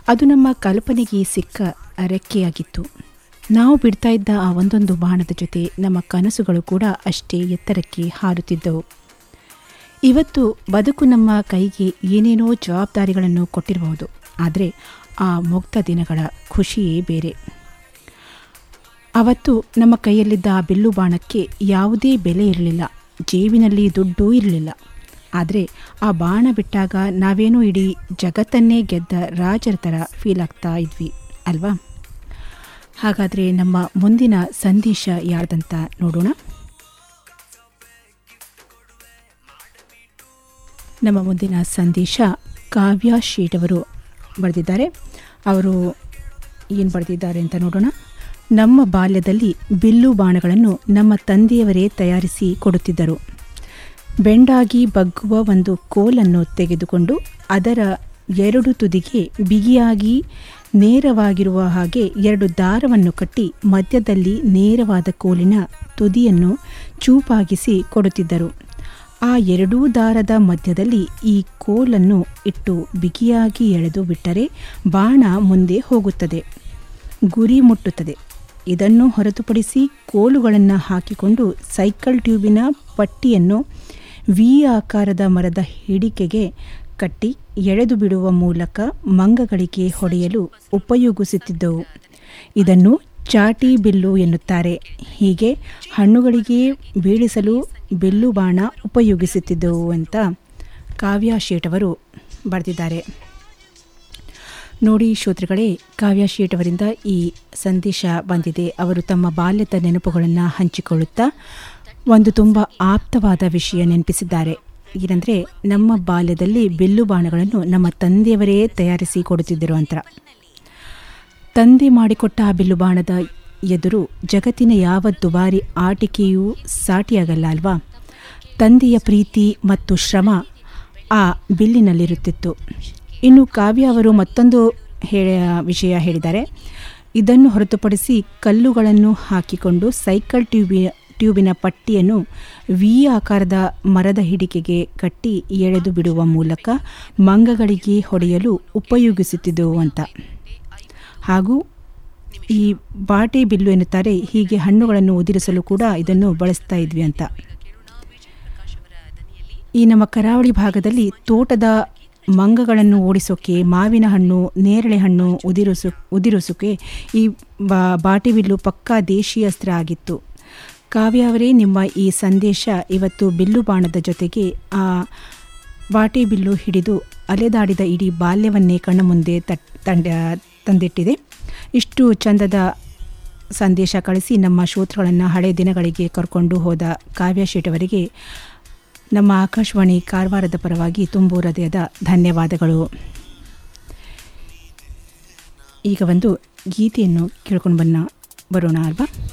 ಅದು ನಮ್ಮ ಕಲ್ಪನೆಗೆ ಸಿಕ್ಕ ರೆಕ್ಕೆಯಾಗಿತ್ತು ನಾವು ಬಿಡ್ತಾ ಇದ್ದ ಆ ಒಂದೊಂದು ಬಾಣದ ಜೊತೆ ನಮ್ಮ ಕನಸುಗಳು ಕೂಡ ಅಷ್ಟೇ ಎತ್ತರಕ್ಕೆ ಹಾರುತ್ತಿದ್ದವು ಇವತ್ತು ಬದುಕು ನಮ್ಮ ಕೈಗೆ ಏನೇನೋ ಜವಾಬ್ದಾರಿಗಳನ್ನು ಕೊಟ್ಟಿರಬಹುದು ಆದರೆ ಆ ಮುಕ್ತ ದಿನಗಳ ಖುಷಿಯೇ ಬೇರೆ ಅವತ್ತು ನಮ್ಮ ಕೈಯಲ್ಲಿದ್ದ ಆ ಬಿಲ್ಲು ಬಾಣಕ್ಕೆ ಯಾವುದೇ ಬೆಲೆ ಇರಲಿಲ್ಲ ಜೇಬಿನಲ್ಲಿ ದುಡ್ಡೂ ಇರಲಿಲ್ಲ ಆದರೆ ಆ ಬಾಣ ಬಿಟ್ಟಾಗ ನಾವೇನೋ ಇಡೀ ಜಗತ್ತನ್ನೇ ಗೆದ್ದ ರಾಜರ ಥರ ಫೀಲ್ ಆಗ್ತಾ ಇದ್ವಿ ಅಲ್ವಾ ಹಾಗಾದರೆ ನಮ್ಮ ಮುಂದಿನ ಸಂದೇಶ ಯಾರ್ದಂತ ನೋಡೋಣ ನಮ್ಮ ಮುಂದಿನ ಸಂದೇಶ ಕಾವ್ಯ ಶೇಟ್ ಅವರು ಬರೆದಿದ್ದಾರೆ ಅವರು ಏನು ಬರೆದಿದ್ದಾರೆ ಅಂತ ನೋಡೋಣ ನಮ್ಮ ಬಾಲ್ಯದಲ್ಲಿ ಬಿಲ್ಲು ಬಾಣಗಳನ್ನು ನಮ್ಮ ತಂದೆಯವರೇ ತಯಾರಿಸಿ ಕೊಡುತ್ತಿದ್ದರು ಬೆಂಡಾಗಿ ಬಗ್ಗುವ ಒಂದು ಕೋಲನ್ನು ತೆಗೆದುಕೊಂಡು ಅದರ ಎರಡು ತುದಿಗೆ ಬಿಗಿಯಾಗಿ ನೇರವಾಗಿರುವ ಹಾಗೆ ಎರಡು ದಾರವನ್ನು ಕಟ್ಟಿ ಮಧ್ಯದಲ್ಲಿ ನೇರವಾದ ಕೋಲಿನ ತುದಿಯನ್ನು ಚೂಪಾಗಿಸಿ ಕೊಡುತ್ತಿದ್ದರು ಆ ಎರಡೂ ದಾರದ ಮಧ್ಯದಲ್ಲಿ ಈ ಕೋಲನ್ನು ಇಟ್ಟು ಬಿಗಿಯಾಗಿ ಎಳೆದು ಬಿಟ್ಟರೆ ಬಾಣ ಮುಂದೆ ಹೋಗುತ್ತದೆ ಗುರಿ ಮುಟ್ಟುತ್ತದೆ ಇದನ್ನು ಹೊರತುಪಡಿಸಿ ಕೋಲುಗಳನ್ನು ಹಾಕಿಕೊಂಡು ಸೈಕಲ್ ಟ್ಯೂಬಿನ ಪಟ್ಟಿಯನ್ನು ವಿ ಆಕಾರದ ಮರದ ಹಿಡಿಕೆಗೆ ಕಟ್ಟಿ ಎಳೆದು ಬಿಡುವ ಮೂಲಕ ಮಂಗಗಳಿಗೆ ಹೊಡೆಯಲು ಉಪಯೋಗಿಸುತ್ತಿದ್ದವು ಇದನ್ನು ಚಾಟಿ ಬಿಲ್ಲು ಎನ್ನುತ್ತಾರೆ ಹೀಗೆ ಹಣ್ಣುಗಳಿಗೆ ಬೀಳಿಸಲು ಬಿಲ್ಲು ಬಾಣ ಉಪಯೋಗಿಸುತ್ತಿದ್ದವು ಅಂತ ಕಾವ್ಯ ಶೇಟ್ ಅವರು ಬರೆದಿದ್ದಾರೆ ನೋಡಿ ಶ್ರೋತೃಗಳೇ ಕಾವ್ಯ ಶೇಟ್ ಅವರಿಂದ ಈ ಸಂದೇಶ ಬಂದಿದೆ ಅವರು ತಮ್ಮ ಬಾಲ್ಯದ ನೆನಪುಗಳನ್ನು ಹಂಚಿಕೊಳ್ಳುತ್ತಾ ಒಂದು ತುಂಬ ಆಪ್ತವಾದ ವಿಷಯ ನೆನಪಿಸಿದ್ದಾರೆ ಏನಂದರೆ ನಮ್ಮ ಬಾಲ್ಯದಲ್ಲಿ ಬಿಲ್ಲು ಬಾಣಗಳನ್ನು ನಮ್ಮ ತಂದೆಯವರೇ ತಯಾರಿಸಿ ಕೊಡುತ್ತಿದ್ದರು ಅಂತ ತಂದೆ ಮಾಡಿಕೊಟ್ಟ ಆ ಬಿಲ್ಲು ಬಾಣದ ಎದುರು ಜಗತ್ತಿನ ಯಾವ ದುಬಾರಿ ಆಟಿಕೆಯೂ ಸಾಟಿಯಾಗಲ್ಲ ಅಲ್ವಾ ತಂದೆಯ ಪ್ರೀತಿ ಮತ್ತು ಶ್ರಮ ಆ ಬಿಲ್ಲಿನಲ್ಲಿರುತ್ತಿತ್ತು ಇನ್ನು ಕಾವ್ಯ ಅವರು ಮತ್ತೊಂದು ಹೇಳ ವಿಷಯ ಹೇಳಿದ್ದಾರೆ ಇದನ್ನು ಹೊರತುಪಡಿಸಿ ಕಲ್ಲುಗಳನ್ನು ಹಾಕಿಕೊಂಡು ಸೈಕಲ್ ಟ್ಯೂಬಿ ಟ್ಯೂಬಿನ ಪಟ್ಟಿಯನ್ನು ವಿ ಆಕಾರದ ಮರದ ಹಿಡಿಕೆಗೆ ಕಟ್ಟಿ ಎಳೆದು ಬಿಡುವ ಮೂಲಕ ಮಂಗಗಳಿಗೆ ಹೊಡೆಯಲು ಉಪಯೋಗಿಸುತ್ತಿದ್ದವು ಅಂತ ಹಾಗೂ ಈ ಬಾಟೆ ಬಿಲ್ಲು ಎನ್ನುತ್ತಾರೆ ಹೀಗೆ ಹಣ್ಣುಗಳನ್ನು ಉದಿರಿಸಲು ಕೂಡ ಇದನ್ನು ಬಳಸ್ತಾ ಇದ್ವಿ ಅಂತ ಈ ನಮ್ಮ ಕರಾವಳಿ ಭಾಗದಲ್ಲಿ ತೋಟದ ಮಂಗಗಳನ್ನು ಓಡಿಸೋಕೆ ಮಾವಿನ ಹಣ್ಣು ನೇರಳೆ ಹಣ್ಣು ಉದಿರಿಸು ಉದಿರಿಸೋಕೆ ಈ ಬಾ ಬಾಟೆ ಬಿಲ್ಲು ಪಕ್ಕಾ ದೇಶೀಯ ಅಸ್ತ್ರ ಆಗಿತ್ತು ಕಾವ್ಯ ಅವರೇ ನಿಮ್ಮ ಈ ಸಂದೇಶ ಇವತ್ತು ಬಿಲ್ಲು ಬಾಣದ ಜೊತೆಗೆ ಆ ಬಾಟೆ ಬಿಲ್ಲು ಹಿಡಿದು ಅಲೆದಾಡಿದ ಇಡೀ ಬಾಲ್ಯವನ್ನೇ ಕಣ್ಣ ಮುಂದೆ ತಟ್ ತಂಡ ತಂದಿಟ್ಟಿದೆ ಇಷ್ಟು ಚಂದದ ಸಂದೇಶ ಕಳಿಸಿ ನಮ್ಮ ಶ್ರೋತೃಗಳನ್ನು ಹಳೆ ದಿನಗಳಿಗೆ ಕರ್ಕೊಂಡು ಹೋದ ಕಾವ್ಯ ಶೇಟ್ ಅವರಿಗೆ ನಮ್ಮ ಆಕಾಶವಾಣಿ ಕಾರವಾರದ ಪರವಾಗಿ ತುಂಬು ಹೃದಯದ ಧನ್ಯವಾದಗಳು ಈಗ ಒಂದು ಗೀತೆಯನ್ನು ಕೇಳ್ಕೊಂಡು ಬನ್ನ ಬರೋಣ ಅಲ್ವಾ